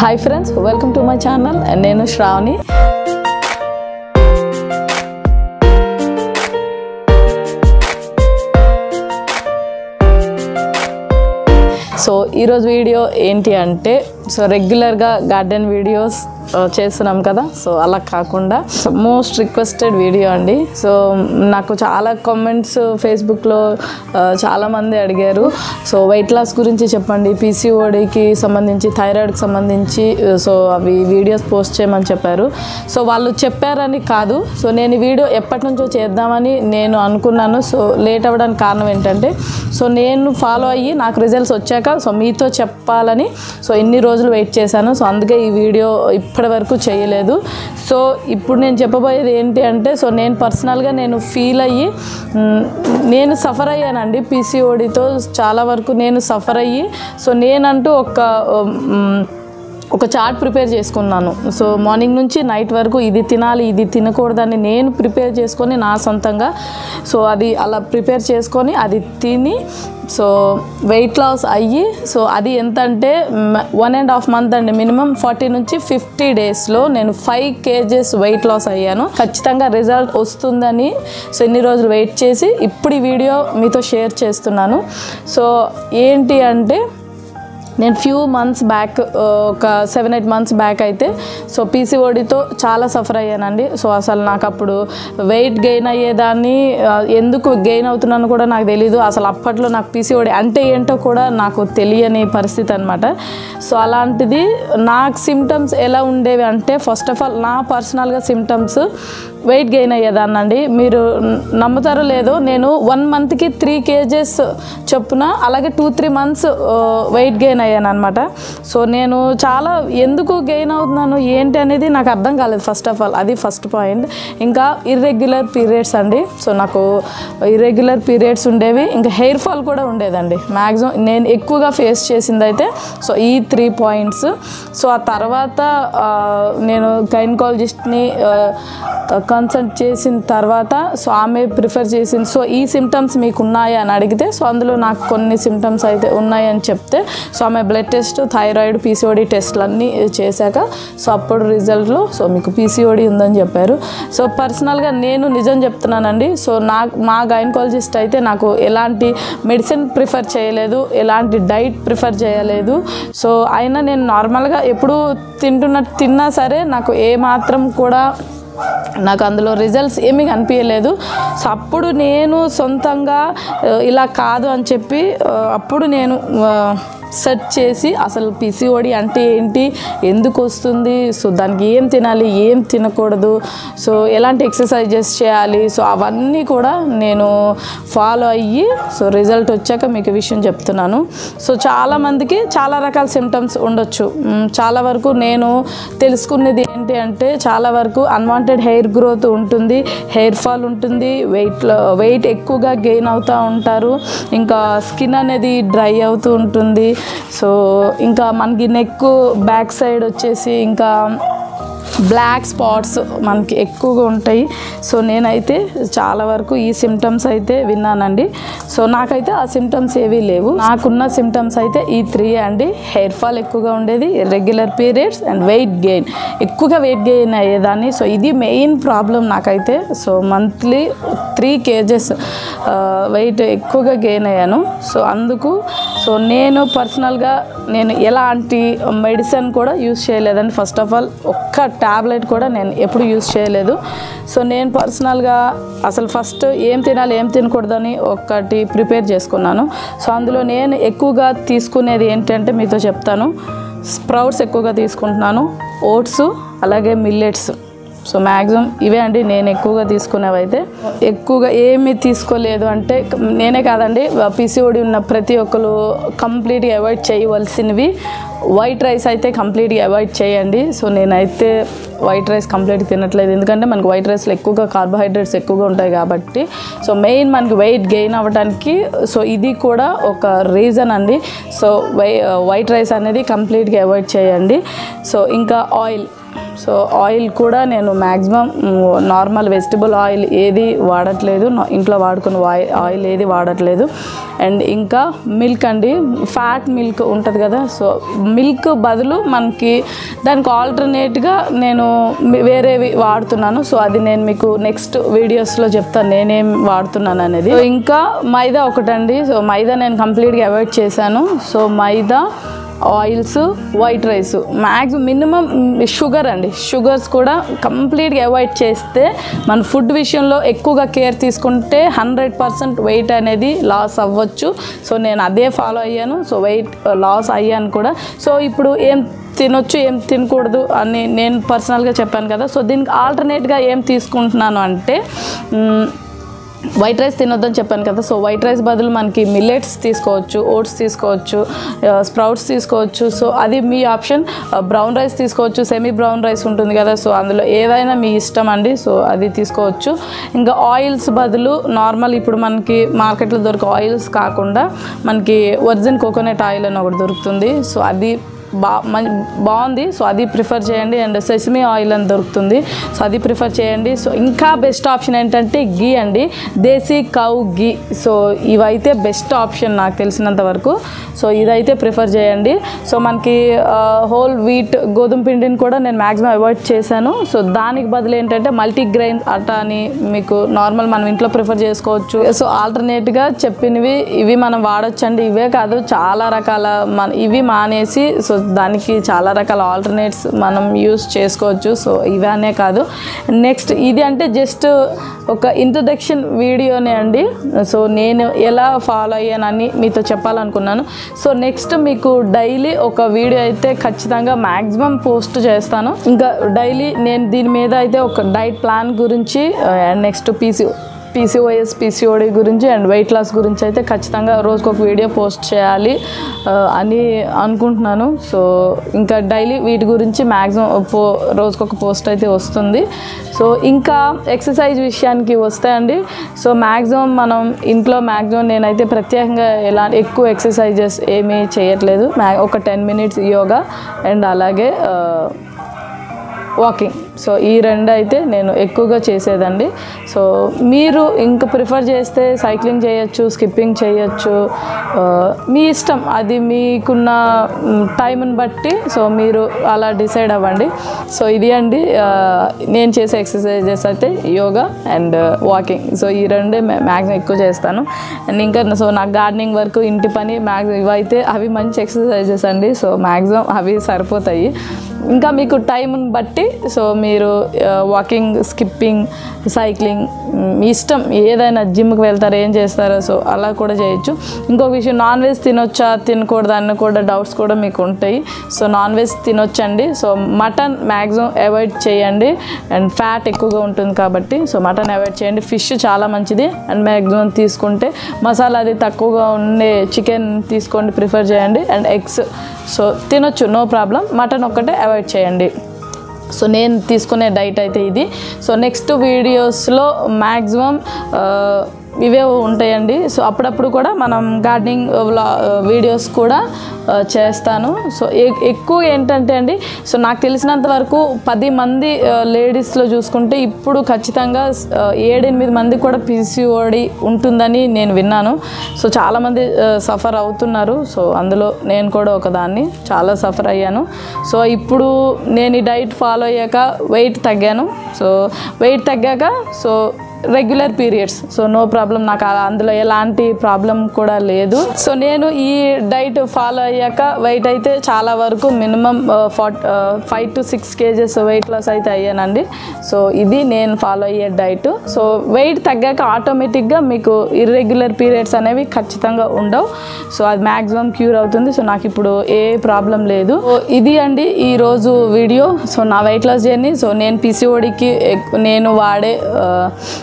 hi friends welcome to my channel నేను Sravani so ఈరోజు video ఏంటి అంటే సో రెగ్యులర్గా గార్డెన్ వీడియోస్ చేస్తున్నాం కదా సో అలా కాకుండా మోస్ట్ రిక్వెస్టెడ్ వీడియో అండి సో నాకు చాలా కామెంట్స్ ఫేస్బుక్లో చాలామంది అడిగారు సో వెయిట్ లాస్ గురించి చెప్పండి పీసీఓడికి సంబంధించి థైరాయిడ్కి సంబంధించి సో అవి వీడియోస్ పోస్ట్ చేయమని చెప్పారు సో వాళ్ళు చెప్పారని కాదు సో నేను ఈ వీడియో ఎప్పటి నుంచో చేద్దామని నేను అనుకున్నాను సో లేట్ అవ్వడానికి కారణం ఏంటంటే సో నేను ఫాలో అయ్యి నాకు రిజల్ట్స్ వచ్చాక సో మీతో చెప్పాలని సో ఇన్ని రోజులు వెయిట్ చేశాను సో అందుకే ఈ వీడియో ఇప్పటి వరకు చేయలేదు సో ఇప్పుడు నేను చెప్పబోయేది ఏంటి అంటే సో నేను పర్సనల్గా నేను ఫీల్ అయ్యి మ్, నేను సఫర్ అయ్యానండి పీసీఓడితో చాలా వరకు నేను సఫర్ అయ్యి సో నేనంటూ ఒక మ్, ఒక చార్ట్ ప్రిపేర్ చేసుకున్నాను సో మార్నింగ్ నుంచి నైట్ వరకు ఇది తినాలి ఇది తినకూడదని నేను ప్రిపేర్ చేసుకొని నా సొంతంగా సో అది అలా ప్రిపేర్ చేసుకొని అది తిని సో వెయిట్ లాస్ అయ్యి సో అది ఎంత అంటే వన్ అండ్ హాఫ్ మంత్ అండి మినిమం ఫార్టీ నుంచి ఫిఫ్టీ డేస్లో నేను ఫైవ్ కేజెస్ వెయిట్ లాస్ అయ్యాను ఖచ్చితంగా రిజల్ట్ వస్తుందని సో ఎన్ని రోజులు వెయిట్ చేసి ఇప్పుడు ఈ వీడియో మీతో షేర్ చేస్తున్నాను సో ఏంటి అంటే నేను ఫ్యూ మంత్స్ బ్యాక్ ఒక సెవెన్ ఎయిట్ మంత్స్ బ్యాక్ అయితే సో పీసీఓడితో చాలా సఫర్ అయ్యానండి సో అసలు నాకు అప్పుడు వెయిట్ గెయిన్ అయ్యేదాన్ని ఆ, ఎందుకు గెయిన్ అవుతున్నాను కూడా నాకు తెలియదు అసలు అప్పట్లో నాకు పీసీఓడి అంటే ఏంటో కూడా నాకు తెలియని పరిస్థితి అనమాట సో అలాంటిది నాకు సిమ్టమ్స్ ఎలా ఉండేవి అంటే ఫస్ట్ ఆఫ్ ఆల్ నా పర్సనల్గా సిమ్టమ్స్ వెయిట్ గెయిన్ అయ్యేదాన్నండి మీరు నమ్ముతారో లేదో నేను వన్ మంత్కి త్రీ కేజెస్ చొప్పున అలాగే two three months weight gain అయ్యాను అనమాట సో నేను చాలా ఎందుకు గెయిన్ అవుతున్నాను ఏంటి అనేది నాకు అర్థం కాలేదు ఫస్ట్ ఆఫ్ ఆల్ అది ఫస్ట్ పాయింట్ ఇంకా ఇర్రెగ్యులర్ పీరియడ్స్ అండి సో నాకు ఇర్రెగ్యులర్ పీరియడ్స్ ఉండేవి ఇంకా హెయిర్ ఫాల్ కూడా ఉండేదండి మ్యాక్సిమం నేను ఎక్కువగా ఫేస్ చేసింది అయితే సో ఈ త్రీ పాయింట్స్ సో ఆ తర్వాత ఆ, నేను గైనకాలజిస్ట్ని కన్సల్ట్ చేసిన తర్వాత సో ఆమె ప్రిఫర్ చేసింది సో ఈ సిమ్టమ్స్ మీకు ఉన్నాయా అని అడిగితే సో అందులో నాకు కొన్ని సిమ్టమ్స్ అయితే ఉన్నాయని చెప్తే సో ఆమె బ్లడ్ టెస్ట్ థైరాయిడ్ పీసీఓడి టెస్ట్లు అన్నీ చేశాక సో అప్పుడు రిజల్ట్లో సో మీకు పీసీఓడి ఉందని చెప్పారు సో పర్సనల్గా నేను నిజం చెప్తున్నానండి సో నా మా గైనకాలజిస్ట్ అయితే నాకు ఎలాంటి మెడిసిన్ ప్రిఫర్ చేయలేదు ఎలాంటి డైట్ ప్రిఫర్ చేయలేదు సో అయినా నేను నార్మల్గా ఎప్పుడు తింటున్న తిన్నా సరే నాకు ఏ మాత్రం కూడా నాకు అందులో రిజల్ట్స్ ఏమీ కనిపించలేదు సో అప్పుడు నేను సొంతంగా ఆ, ఇలా కాదు అని చెప్పి ఆ, అప్పుడు నేను సెర్చ్ చేసి అసలు పిసిఓడి అంటే ఏంటి ఎందుకు వస్తుంది సో దానికి ఏం తినాలి ఏం తినకూడదు సో ఎలాంటి ఎక్సర్సైజెస్ చేయాలి సో అవన్నీ కూడా నేను ఫాలో అయ్యి సో రిజల్ట్ వచ్చాక మీకు ఈ విషయం చెప్తున్నాను సో చాలామందికి చాలా రకాల సిమ్టమ్స్ ఉండొచ్చు మ్, చాలా వరకు నేను తెలుసుకునేది ఏంటి అంటే చాలా వరకు అన్వాంటెడ్ హెయిర్ గ్రోత్ ఉంటుంది హెయిర్ ఫాల్ ఉంటుంది వెయిట్ వెయిట్ ఎక్కువగా గెయిన్ అవుతూ ఉంటారు ఇంకా స్కిన్ అనేది డ్రై అవుతూ ఉంటుంది సో ఇంకా మనకి నెక్ బ్యాక్ సైడ్ వచ్చేసి ఇంకా బ్లాక్ స్పాట్స్ మనకి ఎక్కువగా ఉంటాయి సో నేనైతే చాలా వరకు ఈ సిమ్టమ్స్ అయితే విన్నానండి సో నాకైతే ఆ సిమ్టమ్స్ ఏవీ లేవు నాకున్న సిమ్టమ్స్ అయితే ఈ త్రీ అండి హెయిర్ ఫాల్ ఎక్కువగా ఉండేది regular periods and weight gain ఎక్కువగా వెయిట్ గెయిన్ అయ్యేదాన్ని సో ఇది మెయిన్ ప్రాబ్లం నాకైతే so monthly three kgs weight ఎక్కువగా గెయిన్ అయ్యాను సో అందుకు సో నేను పర్సనల్గా నేను ఎలాంటి మెడిసిన్ కూడా యూస్ చేయలేదండి ఫస్ట్ ఆఫ్ ఆల్ ఒక్క ట్యాబ్లెట్ కూడా నేను ఎప్పుడు యూస్ చేయలేదు సో నేను పర్సనల్గా అసలు ఫస్ట్ ఏం తినాలి ఏం తినకూడదని ఒకటి ప్రిపేర్ చేసుకున్నాను సో అందులో నేను ఎక్కువగా తీసుకునేది ఏంటంటే మీతో చెప్తాను స్ప్రౌట్స్ ఎక్కువగా తీసుకుంటున్నాను ఓట్స్ అలాగే మిల్లెట్స్ సో మ్యాక్సిమం ఇవే అండి నేను ఎక్కువగా తీసుకునేవి అయితే ఎక్కువగా ఏమీ తీసుకోలేదు అంటే నేనే కాదండి పీసీఓడి ఉన్న ప్రతి ఒక్కరు కంప్లీట్గా అవాయిడ్ చేయవలసినవి వైట్ రైస్ అయితే కంప్లీట్గా అవాయిడ్ చేయండి సో నేనైతే వైట్ రైస్ కంప్లీట్గా తినట్లేదు ఎందుకంటే మనకు వైట్ రైస్లో ఎక్కువగా కార్బోహైడ్రేట్స్ ఎక్కువగా ఉంటాయి కాబట్టి సో మెయిన్ మనకి వెయిట్ గెయిన్ అవ్వడానికి సో ఇది కూడా ఒక రీజన్ అండి సో వై వైట్ రైస్ అనేది కంప్లీట్గా అవాయిడ్ చేయండి సో ఇంకా ఆయిల్ సో ఆయిల్ కూడా నేను మ్యాక్సిమం నార్మల్ వెజిటబుల్ ఆయిల్ ఏది వాడట్లేదు నా- ఇంట్లో వాడుకున్న ఆయిల్ ఆయిల్ ఏది వాడట్లేదు అండ్ ఇంకా మిల్క్ అండి ఫ్యాట్ మిల్క్ ఉంటుంది కదా సో మిల్క్ బదులు మనకి దానికి ఆల్టర్నేట్గా నేను మి- వేరేవి వాడుతున్నాను సో అది నేను మీకు నెక్స్ట్ వీడియోస్లో చెప్తాను నేనేం వాడుతున్నాను అనేది సో ఇంకా మైదా ఒకటండి సో మైదా నేను కంప్లీట్గా అవాయిడ్ చేశాను so maida oils white rice maximum minimum sugar అండి షుగర్స్ కూడా కంప్లీట్గా అవాయిడ్ చేస్తే మన ఫుడ్ విషయంలో ఎక్కువగా కేర్ తీసుకుంటే హండ్రెడ్ పర్సెంట్ వెయిట్ అనేది లాస్ అవ్వచ్చు సో నేను అదే ఫాలో అయ్యాను సో వెయిట్ లాస్ అయ్యాను కూడా సో ఇప్పుడు ఏం తినొచ్చు ఏం తినకూడదు అని నేను పర్సనల్గా చెప్పాను కదా సో దీనికి ఆల్టర్నేట్గా ఏం తీసుకుంటున్నాను అంటే మ్, వైట్ రైస్ తినొద్దని చెప్పాను కదా సో వైట్ రైస్ బదులు మనకి మిల్లెట్స్ తీసుకోవచ్చు ఓట్స్ తీసుకోవచ్చు స్ప్రౌట్స్ తీసుకోవచ్చు సో అది మీ ఆప్షన్ బ్రౌన్ రైస్ తీసుకోవచ్చు సెమీ బ్రౌన్ రైస్ ఉంటుంది కదా సో అందులో ఏదైనా మీ ఇష్టం అండి సో అది తీసుకోవచ్చు ఇంకా ఆయిల్స్ బదులు నార్మల్ ఇప్పుడు మనకి మార్కెట్లో దొరికే ఆయిల్స్ కాకుండా మనకి ఒరిజిన్ కోకోనట్ ఆయిల్ అని ఒకటి దొరుకుతుంది సో అది బా మం బాగుంది సో అది ప్రిఫర్ చేయండి అండ్ సెసమీ ఆయిల్ అని దొరుకుతుంది సో అది ప్రిఫర్ చేయండి సో ఇంకా బెస్ట్ ఆప్షన్ ఏంటంటే గీ అండి దేశీ కౌ గీ సో ఇవైతే బెస్ట్ ఆప్షన్ నాకు తెలిసినంత వరకు సో ఇదైతే ప్రిఫర్ చేయండి సో మనకి హోల్ వీట్ గోధుమ పిండిని కూడా నేను మ్యాక్సిమం అవాయిడ్ చేశాను సో దానికి బదులు ఏంటంటే మల్టీగ్రెయిన్ అట్టా అని మీకు నార్మల్ మనం ఇంట్లో ప్రిఫర్ చేసుకోవచ్చు సో ఆల్టర్నేట్గా చెప్పినవి ఇవి మనం వాడొచ్చండి ఇవే కాదు చాలా రకాల మన ఇవి మానేసి సో దానికి చాలా రకాల ఆల్టర్నేట్స్ మనం యూస్ చేసుకోవచ్చు సో ఇవనే కాదు నెక్స్ట్ ఇది అంటే జస్ట్ ఒక ఇంట్రడక్షన్ వీడియోనే అండి సో నేను ఎలా ఫాలో అయ్యానని మీతో చెప్పాలనుకున్నాను సో నెక్స్ట్ మీకు డైలీ ఒక వీడియో అయితే ఖచ్చితంగా మ్యాక్సిమం పోస్ట్ చేస్తాను ఇంకా డైలీ నేను దీని మీద అయితే ఒక డైట్ ప్లాన్ గురించి and next PC PCOS PCOD గురించి అండ్ వెయిట్ లాస్ గురించి అయితే ఖచ్చితంగా రోజుకొక వీడియో పోస్ట్ చేయాలి ఆ, అని అనుకుంటున్నాను సో ఇంకా డైలీ వీటి గురించి మ్యాక్సిమం పో రోజుకొక పోస్ట్ అయితే వస్తుంది సో ఇంకా ఎక్సర్సైజ్ విషయానికి వస్తే అండి సో మ్యాక్సిమం మనం ఇంట్లో మ్యాక్సిమం నేనైతే ప్రత్యేకంగా ఎలా ఎక్కువ ఎక్సర్సైజెస్ ఏమీ చేయట్లేదు మ్యా ఒక టెన్ మినిట్స్ యోగా అండ్ అలాగే ఆ, వాకింగ్ సో ఈ రెండు అయితే నేను ఎక్కువగా చేసేదండి సో మీరు ఇంక ప్రిఫర్ చేస్తే సైక్లింగ్ చేయొచ్చు స్కిప్పింగ్ చేయొచ్చు ఆ, మీ ఇష్టం అది మీకున్న టైంని బట్టి సో మీరు అలా డిసైడ్ అవ్వండి సో ఇది అండి ఆ, నేను చేసే ఎక్సర్సైజెస్ అయితే యోగా అండ్ వాకింగ్ సో ఈ రెండే మ్యాక్సిమం ఎక్కువ చేస్తాను అండ్ ఇంకా సో నాకు గార్డెనింగ్ వర్క్ ఇంటి పని మ్యాక్సిమం ఇవైతే అవి మంచి ఎక్సర్సైజెస్ అండి సో మ్యాక్సిమం అవి సరిపోతాయి ఇంకా మీకు టైంని బట్టి సో మీరు వాకింగ్ స్కిప్పింగ్ సైక్లింగ్ మీ ఇష్టం ఏదైనా జిమ్కి వెళ్తారో ఏం చేస్తారో సో అలా కూడా చేయొచ్చు ఇంకొక విషయం నాన్ వెజ్ తినొచ్చా తినకూడదు అన్న కూడా డౌట్స్ కూడా మీకు ఉంటాయి సో నాన్ వెజ్ తినొచ్చండి సో మటన్ మ్యాక్సిమం అవాయిడ్ చేయండి అండ్ ఫ్యాట్ ఎక్కువగా ఉంటుంది కాబట్టి సో మటన్ అవాయిడ్ చేయండి ఫిష్ చాలా మంచిది అండ్ మ్యాక్సిమం తీసుకుంటే మసాలా అది తక్కువగా ఉండే చికెన్ తీసుకోండి ప్రిఫర్ చేయండి అండ్ ఎగ్స్ సో తినొచ్చు నో ప్రాబ్లం మటన్ ఒక్కటే అవాయిడ్ చేయండి సో నేను తీసుకునే డైట్ అయితే ఇది సో నెక్స్ట్ వీడియోస్లో మ్యాక్సిమం ఇవే ఉంటాయండి సో అప్పుడప్పుడు కూడా మనం గార్డెనింగ్ వీడియోస్ కూడా ఆ, చేస్తాను సో ఎ- ఎక్కువ ఏంటంటే అండి సో నాకు తెలిసినంత వరకు పది మంది లేడీస్లో చూసుకుంటే ఇప్పుడు ఖచ్చితంగా ఆ, ఏడెనిమిది మంది కూడా పీసీఓడి ఉంటుందని నేను విన్నాను సో చాలామంది సఫర్ అవుతున్నారు సో అందులో నేను కూడా ఒకదాన్ని చాలా సఫర్ అయ్యాను సో ఇప్పుడు నేను ఈ డైట్ ఫాలో అయ్యాక వెయిట్ తగ్గాను సో వెయిట్ తగ్గాక so regular periods so no problem నాకు అలా అందులో ఎలాంటి ప్రాబ్లం కూడా లేదు సో నేను ఈ డైట్ ఫాలో అయ్యాక వెయిట్ అయితే చాలా వరకు మినిమం ఫార్ట్ five to six kgs weight loss అయితే అయ్యానండి సో ఇది నేను ఫాలో అయ్యే డైట్ సో వెయిట్ తగ్గాక ఆటోమేటిక్గా మీకు ఇర్రెగ్యులర్ పీరియడ్స్ అనేవి ఖచ్చితంగా ఉండవు సో అది మ్యాక్సిమం క్యూర్ అవుతుంది సో నాకు ఇప్పుడు ఏ ప్రాబ్లం లేదు సో ఇది అండి ఈ రోజు వీడియో సో నా వెయిట్ లాస్ జర్నీ సో నేను పీసీఓడికి నేను వాడే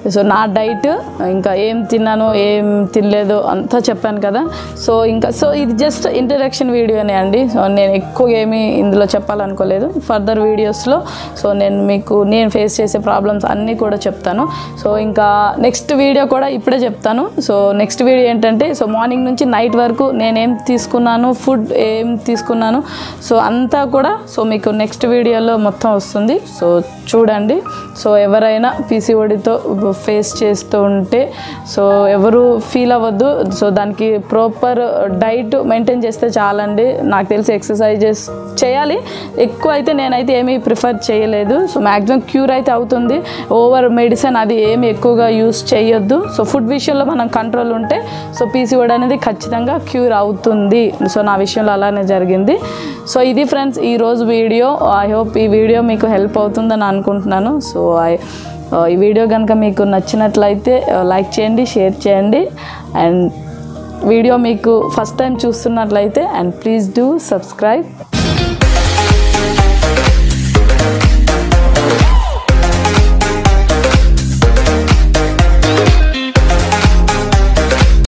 సో నా డైట్ ఇంకా ఏం తిన్నాను ఏం తినలేదు అంతా చెప్పాను కదా సో ఇంకా సో ఇది జస్ట్ ఇంట్రడక్షన్ వీడియోనే అండి సో నేను ఎక్కువ ఏమీ ఇందులో చెప్పాలనుకోలేదు ఫర్దర్ వీడియోస్లో సో నేను మీకు నేను ఫేస్ చేసే ప్రాబ్లమ్స్ అన్నీ కూడా చెప్తాను సో ఇంకా నెక్స్ట్ వీడియో కూడా ఇప్పుడే చెప్తాను సో నెక్స్ట్ వీడియో ఏంటంటే సో మార్నింగ్ నుంచి నైట్ వరకు నేనేం తీసుకున్నాను ఫుడ్ ఏం తీసుకున్నాను సో అంతా కూడా సో మీకు నెక్స్ట్ వీడియోలో మొత్తం వస్తుంది సో చూడండి సో ఎవరైనా పీసీఓడితో ఫేస్ చేస్తూ ఉంటే సో ఎవరు ఫీల్ అవ్వద్దు సో దానికి ప్రాపర్ డైట్ మెయింటైన్ చేస్తే చాలండి నాకు తెలిసి ఎక్సర్సైజెస్ చేయాలి ఎక్కువ అయితే నేనైతే ఏమీ ప్రిఫర్ చేయలేదు సో మ్యాక్సిమం క్యూర్ అయితే అవుతుంది ఓవర్ మెడిసిన్ అది ఏమి ఎక్కువగా యూస్ చేయొద్దు సో ఫుడ్ విషయంలో మనం కంట్రోల్ ఉంటే సో పీసీఓడి అనేది ఖచ్చితంగా క్యూర్ అవుతుంది సో నా విషయంలో అలానే జరిగింది సో ఇది ఫ్రెండ్స్ ఈరోజు వీడియో ఐ హోప్ ఈ వీడియో మీకు హెల్ప్ అవుతుందని అనుకుంటున్నాను సో ఐ ఈ వీడియో కనుక మీకు నచ్చినట్లయితే లైక్ చేయండి షేర్ చేయండి అండ్ వీడియో మీకు ఫస్ట్ టైం చూస్తున్నట్లయితే అండ్ ప్లీజ్ డూ సబ్స్క్రైబ్